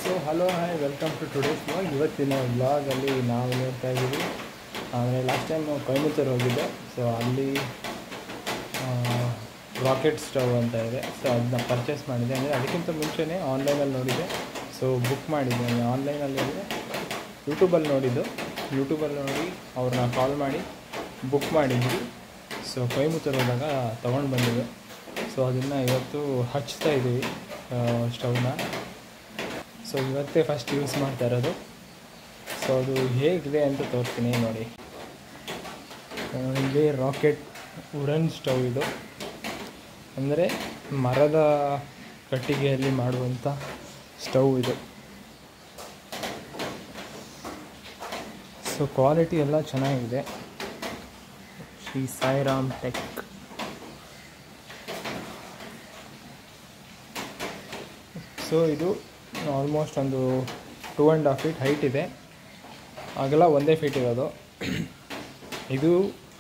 so hello hi welcome to today's vlog ಇವತ್ತಿನ ವ್ಲಾಗಲ್ಲಿ ನಾವು ನೋಡ್ತಾ ಇದ್ದೀವಿ ಅಂದರೆ ಲಾಸ್ಟ್ ಟೈಮ್ ಕೊಯಮತ್ತೂರು ಹೋಗಿದ್ದೆ ಸೊ ಅಲ್ಲಿ ರಾಕೆಟ್ ಸ್ಟವ್ ಅಂತ ಇದೆ ಸೊ ಅದನ್ನ ಪರ್ಚೇಸ್ ಮಾಡಿದೆ ಅಂದರೆ ಅದಕ್ಕಿಂತ ಮುಂಚೆನೇ ಆನ್ಲೈನಲ್ಲಿ ನೋಡಿದ್ದೆ ಸೊ ಬುಕ್ ಮಾಡಿದ್ದೆ ಆನ್ಲೈನಲ್ಲಿ ಅಂದರೆ ಯೂಟ್ಯೂಬಲ್ಲಿ ನೋಡಿದ್ದು ಯೂಟ್ಯೂಬಲ್ಲಿ ನೋಡಿ ಅವ್ರನ್ನ ಕಾಲ್ ಮಾಡಿ ಬುಕ್ ಮಾಡಿದ್ವಿ ಸೊ ಕೊಯಮತ್ತೂರು ಹೋದಾಗ ತೊಗೊಂಡು ಬಂದಿದ್ದೆ ಸೊ ಅದನ್ನು ಇವತ್ತು ಹಚ್ತಾ ಇದ್ದೀವಿ ಸ್ಟವ್ನ ಸೊ ಇವತ್ತೇ ಫಸ್ಟ್ ಯೂಸ್ ಮಾಡ್ತಾ ಇರೋದು ಸೊ ಅದು ಹೇಗಿದೆ ಅಂತ ತೋರಿಸ್ತೀನಿ ನೋಡಿ ಇಲ್ಲಿ ರಾಕೆಟ್ ವುಡನ್ ಸ್ಟವ್ ಇದು ಅಂದರೆ ಮರದ ಕಟ್ಟಿಗೆಯಲ್ಲಿ ಮಾಡುವಂಥ ಸ್ಟವ್ ಇದು ಸೊ ಕ್ವಾಲಿಟಿ ಎಲ್ಲ ಚೆನ್ನಾಗಿದೆ ಶ್ರೀ ಸಾಯಿರಾಮ್ ಟೆಕ್ ಸೊ ಇದು ಆಲ್ಮೋಸ್ಟ್ ಒಂದು two and half feet height ಇದೆ ಅಗಲ ಒಂದೇ ಫೀಟ್ ಇರೋದು ಇದು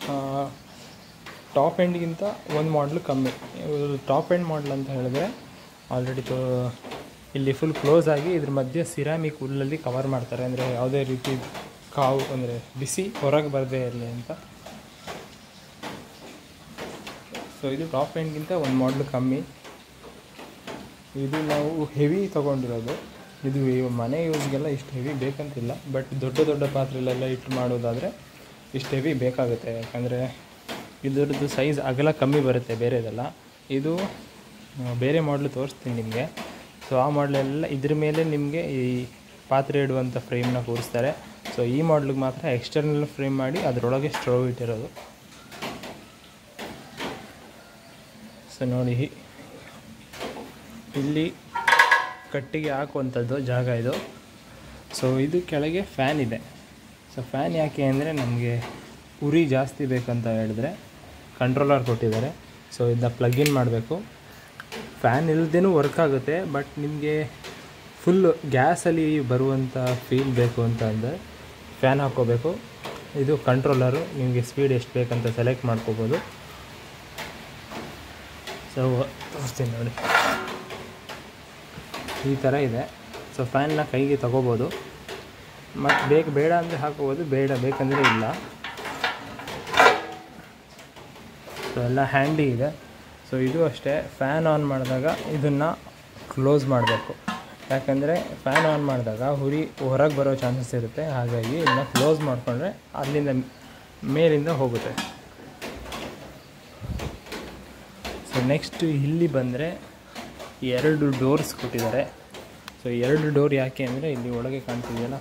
ಟಾಪ್ ಎಂಡ್ಗಿಂತ ಒಂದು ಮಾಡಲು ಕಮ್ಮಿ ಟಾಪ್ ಎಂಡ್ ಮಾಡಲ್ ಅಂತ ಹೇಳಿದ್ರೆ ಆಲ್ರೆಡಿ ತೋ ಇಲ್ಲಿ ಫುಲ್ ಕ್ಲೋಸ್ ಆಗಿ ಇದ್ರ ಮಧ್ಯೆ ಸಿರಾಮಿಕ್ ಹುಲ್ಲಲ್ಲಿ ಕವರ್ ಮಾಡ್ತಾರೆ ಅಂದರೆ ಯಾವುದೇ ರೀತಿ ಕಾವು ಅಂದರೆ ಬಿಸಿ ಹೊರಗೆ ಬರದೇ ಇರಲಿ ಅಂತ ಸೊ ಇದು ಟಾಪ್ ಎಂಡ್ಗಿಂತ ಒಂದು ಮಾಡಲು ಕಮ್ಮಿ ಇದು ನಾವು ಹೆವಿ ತೊಗೊಂಡಿರೋದು ಇದು ಈ- ಮನೆ ಯೂಸ್ಗೆಲ್ಲ ಇಷ್ಟು ಹೆವಿ ಬೇಕಂತಿಲ್ಲ ಬಟ್ ದೊಡ್ಡ ದೊಡ್ಡ ಪಾತ್ರೆಲೆಲ್ಲ ಇಟ್ಟು ಮಾಡೋದಾದರೆ ಇಷ್ಟು ಹೆವಿ ಬೇಕಾಗುತ್ತೆ ಯಾಕಂದರೆ ಇದರದ್ದು ಸೈಜ್ ಅಗಲ ಕಮ್ಮಿ ಬರುತ್ತೆ ಬೇರೆದೆಲ್ಲ ಇದು ಆ, ಬೇರೆ ಮಾಡಲು ತೋರಿಸ್ತೀನಿ ನಿಮಗೆ ಸೊ ಆ ಮಾಡಲೆಲ್ಲ ಇದ್ರ ಮೇಲೆ ನಿಮಗೆ ಈ ಪಾತ್ರೆ ಇಡುವಂಥ ಫ್ರೇಮ್ನ ಕೂರಿಸ್ತಾರೆ ಸೊ ಈ ಮಾಡಲಿಗೆ ಮಾತ್ರ ಎಕ್ಸ್ಟರ್ನಲ್ ಫ್ರೇಮ್ ಮಾಡಿ ಅದರೊಳಗೆ ಸ್ಟವ್ ಇಟ್ಟಿರೋದು ಸೊ ನೋಡಿ ಇಲ್ಲಿ ಕಟ್ಟಿಗೆ ಹಾಕುವಂಥದ್ದು ಜಾಗ ಇದು ಸೊ ಇದು ಕೆಳಗೆ ಫ್ಯಾನ್ ಇದೆ ಸೊ ಫ್ಯಾನ್ ಯಾಕೆ ಅಂದರೆ ನಮಗೆ ಉರಿ ಜಾಸ್ತಿ ಬೇಕಂತ ಹೇಳಿದ್ರೆ ಕಂಟ್ರೋಲರ್ ಕೊಟ್ಟಿದ್ದಾರೆ ಸೊ ಇದನ್ನ ಪ್ಲಗ್ ಇನ್ ಮಾಡಬೇಕು ಫ್ಯಾನ್ ಇಲ್ಲದೇನೂ ವರ್ಕ್ ಆಗುತ್ತೆ ಬಟ್ ನಿಮಗೆ ಫುಲ್ ಗ್ಯಾಸಲ್ಲಿ ಬರುವಂಥ ಫೀಲ್ ಬೇಕು ಅಂತ ಅಂದರೆ ಫ್ಯಾನ್ ಹಾಕ್ಕೋಬೇಕು ಇದು ಕಂಟ್ರೋಲರು ನಿಮಗೆ ಸ್ಪೀಡ್ ಎಷ್ಟು ಬೇಕಂತ ಸೆಲೆಕ್ಟ್ ಮಾಡ್ಕೋಬೋದು ಸೊ ತೋರಿಸ್ತೀನಿ ನೋಡಿ ಈ ಥರ ಇದೆ ಸೊ ಫ್ಯಾನ್ನ ಕೈಗೆ ತಗೋಬೋದು ಮತ್ತು ಬೇಕು ಬೇಡ ಅಂದರೆ ಹಾಕೋಬೋದು ಬೇಡ ಬೇಕಂದರೆ ಇಲ್ಲ ಸೊ ಎಲ್ಲ ಹ್ಯಾಂಡಿ ಇದೆ ಸೊ ಇದು ಅಷ್ಟೇ ಫ್ಯಾನ್ ಆನ್ ಮಾಡಿದಾಗ ಇದನ್ನು ಕ್ಲೋಸ್ ಮಾಡಬೇಕು ಯಾಕಂದರೆ ಫ್ಯಾನ್ ಆನ್ ಮಾಡಿದಾಗ ಹುರಿ ಹೊರಗೆ ಬರೋ ಚಾನ್ಸಸ್ ಇರುತ್ತೆ ಹಾಗಾಗಿ ಇದನ್ನ ಕ್ಲೋಸ್ ಮಾಡಿಕೊಂಡ್ರೆ ಅಲ್ಲಿಂದ ಮೇಲಿಂದ ಹೋಗುತ್ತೆ ಸೊ ನೆಕ್ಸ್ಟ್ ಇಲ್ಲಿ ಬಂದರೆ ಎರಡು ಡೋರ್ಸ್ ಕೊಟ್ಟಿದ್ದಾರೆ ಸೊ ಎರಡು ಡೋರ್ ಯಾಕೆ ಅಂದರೆ ಇಲ್ಲಿ ಒಳಗೆ ಕಾಣ್ತಿದೆಯಲ್ಲ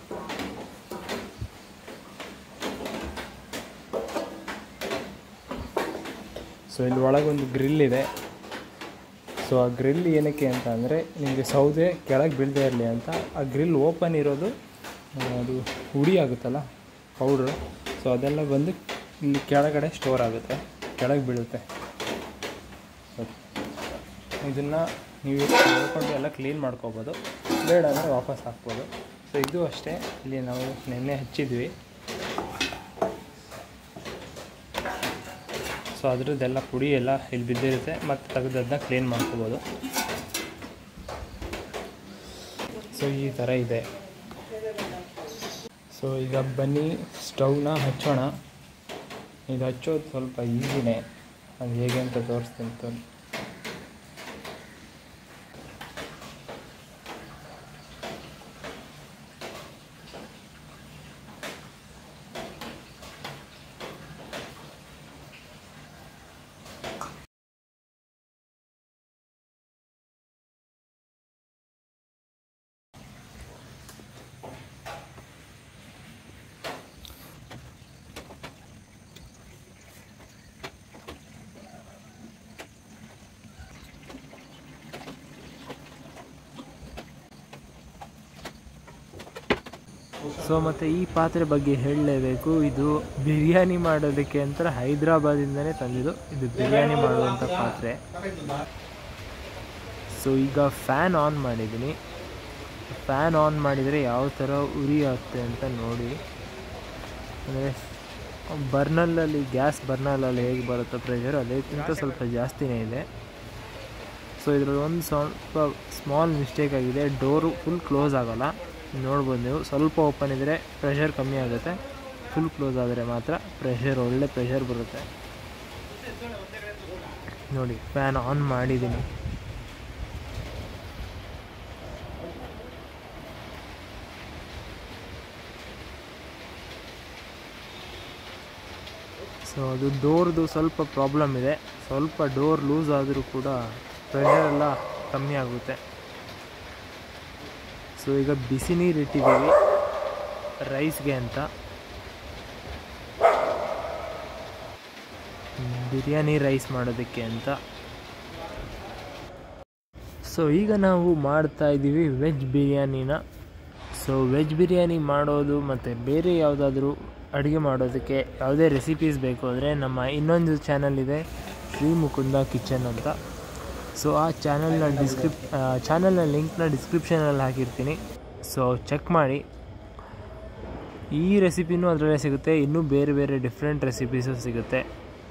ಸೊ ಇಲ್ಲಿ ಒಳಗೊಂದು ಗ್ರಿಲ್ ಇದೆ ಸೊ ಆ ಗ್ರಿಲ್ ಏನಕ್ಕೆ ಅಂತ ಅಂದರೆ ನಿಮಗೆ ಸೌದೆ ಕೆಳಗೆ ಬೀಳದೇ ಇರಲಿ ಅಂತ ಆ ಗ್ರಿಲ್ ಓಪನ್ ಇರೋದು ಆ, ಅದು ಹುಡಿ ಆಗುತ್ತಲ್ಲ ಪೌಡ್ರು ಸೊ ಅದೆಲ್ಲ ಬಂದು ಇಲ್ಲಿ ಕೆಳಗಡೆ ಸ್ಟೋರ್ ಆಗುತ್ತೆ ಕೆಳಗೆ ಬೀಳುತ್ತೆ ಇದನ್ನು ನೀವು ನೋಡ್ಕೊಂಡು ಎಲ್ಲ ಕ್ಲೀನ್ ಮಾಡ್ಕೋಬೋದು ಬೇಡ ಅಂದರೆ ವಾಪಸ್ ಹಾಕ್ಬೋದು ಸೊ ಇದು ಅಷ್ಟೇ ಇಲ್ಲಿ ನಾವು ನೆನ್ನೆ ಹಚ್ಚಿದ್ವಿ ಸೊ ಅದ್ರದ್ದೆಲ್ಲ ಪುಡಿ ಎಲ್ಲ ಇಲ್ಲಿ ಬಿದ್ದಿರುತ್ತೆ ಮತ್ತು ತೆಗೆದದನ್ನ ಕ್ಲೀನ್ ಮಾಡ್ಕೋಬೋದು ಸೊ ಈ ಥರ ಇದೆ ಸೊ ಈಗ ಬನ್ನಿ ಸ್ಟವ್ನ ಹಚ್ಚೋಣ ಇದು ಹಚ್ಚೋದು ಸ್ವಲ್ಪ ಈಸಿನೇ ಅದು ಹೇಗೆ ಅಂತ ತೋರಿಸ್ತೀನಿ ತೋರಿ ಸೊ ಮತ್ತು ಈ ಪಾತ್ರೆ ಬಗ್ಗೆ ಹೇಳಲೇಬೇಕು ಇದು ಬಿರಿಯಾನಿ ಮಾಡೋದಕ್ಕೆ ಅಂತ ಹೈದ್ರಾಬಾದಿಂದನೇ ತಂದಿದ್ದು ಇದು ಬಿರಿಯಾನಿ ಮಾಡುವಂಥ ಪಾತ್ರೆ ಸೊ ಈಗ ಫ್ಯಾನ್ ಆನ್ ಮಾಡಿದ್ದೀನಿ ಫ್ಯಾನ್ ಆನ್ ಮಾಡಿದರೆ ಯಾವ ಥರ ಉರಿ ಆಗುತ್ತೆ ಅಂತ ನೋಡಿ ಅಂದರೆ ಬರ್ನಲ್ಲಲ್ಲಿ ಗ್ಯಾಸ್ ಬರ್ನಲ್ಲಲ್ಲಿ ಹೇಗೆ ಬರುತ್ತೋ ಪ್ರೆಷರ್ ಅದಕ್ಕಿಂತ ಸ್ವಲ್ಪ ಜಾಸ್ತಿನೇ ಇದೆ ಸೊ ಇದರಲ್ಲಿ ಒಂದು ಸ್ವಲ್ಪ ಸ್ಮಾಲ್ ಮಿಸ್ಟೇಕ್ ಆಗಿದೆ ಡೋರು ಫುಲ್ ಕ್ಲೋಸ್ ಆಗೋಲ್ಲ ನೋಡ್ಬೋದು ನೀವು ಸ್ವಲ್ಪ ಓಪನ್ ಇದ್ದರೆ ಪ್ರೆಷರ್ ಕಮ್ಮಿ ಆಗುತ್ತೆ ಫುಲ್ ಕ್ಲೋಸ್ ಆದರೆ ಮಾತ್ರ ಪ್ರೆಷರ್ ಒಳ್ಳೆ ಪ್ರೆಷರ್ ಬರುತ್ತೆ ನೋಡಿ ಫ್ಯಾನ್ ಆನ್ ಮಾಡಿದ್ದೀನಿ ಸೊ ಅದು ಡೋರ್ದು ಸ್ವಲ್ಪ ಪ್ರಾಬ್ಲಮ್ ಇದೆ ಸ್ವಲ್ಪ ಡೋರ್ ಲೂಸ್ ಆದರೂ ಕೂಡ ಪ್ರೆಷರ್ ಎಲ್ಲ ಕಮ್ಮಿ ಆಗುತ್ತೆ ಸೊ ಈಗ ಬಿಸಿ ನೀರು ಇಟ್ಟಿದ್ದೀವಿ ರೈಸ್ಗೆ ಅಂತ ಬಿರಿಯಾನಿ ರೈಸ್ ಮಾಡೋದಕ್ಕೆ ಅಂತ ಸೊ ಈಗ ನಾವು ಮಾಡ್ತಾ ಇದ್ದೀವಿ ವೆಜ್ ಬಿರಿಯಾನಿನ ಸೊ ವೆಜ್ ಬಿರಿಯಾನಿ ಮಾಡೋದು ಮತ್ತು ಬೇರೆ ಯಾವುದಾದ್ರೂ ಅಡುಗೆ ಮಾಡೋದಕ್ಕೆ ಯಾವುದೇ ರೆಸಿಪೀಸ್ ಬೇಕು ಅಂದರೆ ನಮ್ಮ ಇನ್ನೊಂದು ಚಾನಲ್ ಇದೆ ಶ್ರೀ ಮುಕುಂದ ಕಿಚನ್ ಅಂತ ಸೊ ಆ ಚಾನಲ್ನ ಡಿಸ್ಕ್ರಿಪ್ ಚಾನಲ್ನ ಲಿಂಕ್ನ ಡಿಸ್ಕ್ರಿಪ್ಷನಲ್ಲಿ ಹಾಕಿರ್ತೀನಿ ಸೊ ಚೆಕ್ ಮಾಡಿ ಈ ರೆಸಿಪಿನೂ ಅದರಲ್ಲೇ ಸಿಗುತ್ತೆ ಇನ್ನೂ ಬೇರೆ ಬೇರೆ ಡಿಫ್ರೆಂಟ್ ರೆಸಿಪೀಸು ಸಿಗುತ್ತೆ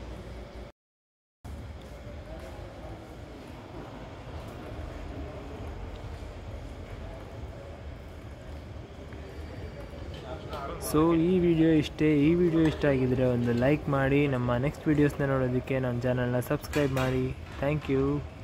ಸೊ ಈ ವಿಡಿಯೋ ಇಷ್ಟೇ ಈ ವಿಡಿಯೋ ಇಷ್ಟ ಆಗಿದರೆ ಒಂದು ಲೈಕ್ ಮಾಡಿ ನಮ್ಮ ನೆಕ್ಸ್ಟ್ ವೀಡಿಯೋಸ್ನ ನೋಡೋದಕ್ಕೆ ನಮ್ಮ ಚಾನಲ್ನ ಸಬ್ಸ್ಕ್ರೈಬ್ ಮಾಡಿ ಥ್ಯಾಂಕ್ ಯು